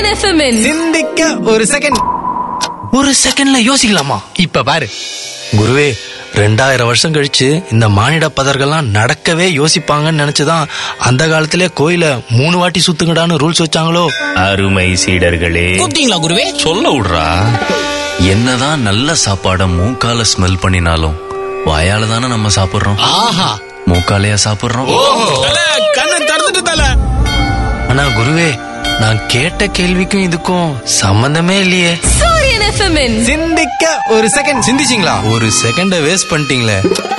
சூரியன் எஃப்எம்மின் சிந்திக்க ஒரு செகண்ட் ஒரு செகண்ட்ல யோசிக்கலாமா இப்ப பாரு குருவே ரெண்டாயிரம் வருஷம் கழிச்சு இந்த மானிட பதர்கள்லாம் நடக்கவே யோசிப்பாங்கன்னு நினைச்சுதான் அந்த காலத்திலே கோயில மூணு வாட்டி சுத்துங்கடான்னு ரூல்ஸ் வச்சாங்களோ அருமை சீடர்களே கூப்பிட்டீங்களா குருவே சொல்ல விடுறா என்னதான் நல்ல சாப்பாட மூக்கால ஸ்மெல் பண்ணினாலும் வாயால தானே நம்ம சாப்பிடுறோம் ஆஹா மூக்காலையா சாப்பிடுறோம் கண்ணை திறந்துட்டு தல ஆனா குருவே நான் கேட்ட கேள்விக்கும் இதுக்கும் சம்பந்தமே இல்லையே சூரியன் எஃப்எம்மின் சிந்திக்க ஒரு செகண்ட் சிந்திச்சிங்களா ஒரு செகண்ட வேஸ்ட் பண்ணிட்டீங்களே